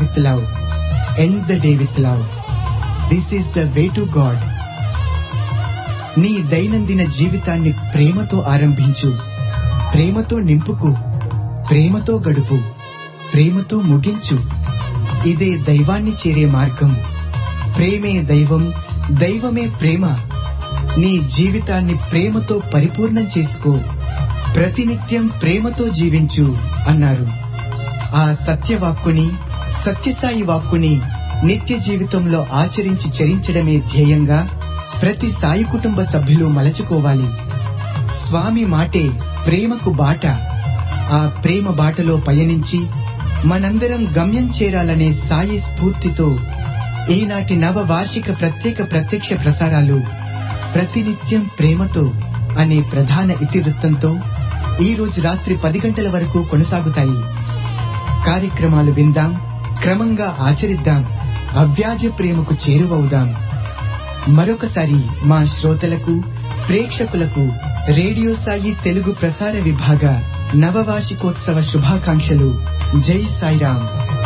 with love. End the day with love. This is the way to God. నీ దైనందిన జీవితాన్ని ప్రేమతో ఆరంభించు ప్రేమతో నింపుకు ప్రేమతో గడుపు ప్రేమతో ముగించు ఇదే దైవాన్ని చేరే మార్గం ప్రేమే దైవం దైవమే ప్రేమ నీ జీవితాన్ని ప్రేమతో పరిపూర్ణం చేసుకో ప్రతినిత్యం ప్రేమతో జీవించు అన్నారు ఆ సత్యవాక్కుని సత్యసాయి వాక్కుని నిత్య జీవితంలో ఆచరించి చరించడమే ధ్యేయంగా ప్రతి సాయి కుటుంబ సభ్యులు మలచుకోవాలి స్వామి మాటే ప్రేమకు బాట ఆ ప్రేమ బాటలో పయనించి మనందరం గమ్యం చేరాలనే సాయి స్ఫూర్తితో ఈనాటి నవ వార్షిక ప్రత్యేక ప్రత్యక్ష ప్రసారాలు ప్రతినిత్యం ప్రేమతో అనే ప్రధాన ఇతివృత్తంతో ఈ రోజు రాత్రి పది గంటల వరకు కొనసాగుతాయి కార్యక్రమాలు విందాం క్రమంగా ఆచరిద్దాం అవ్యాజ ప్రేమకు చేరువవుదాం మరొకసారి మా శ్రోతలకు ప్రేక్షకులకు రేడియో సాయి తెలుగు ప్రసార విభాగ నవవార్షికోత్సవ శుభాకాంక్షలు జై సాయిరాం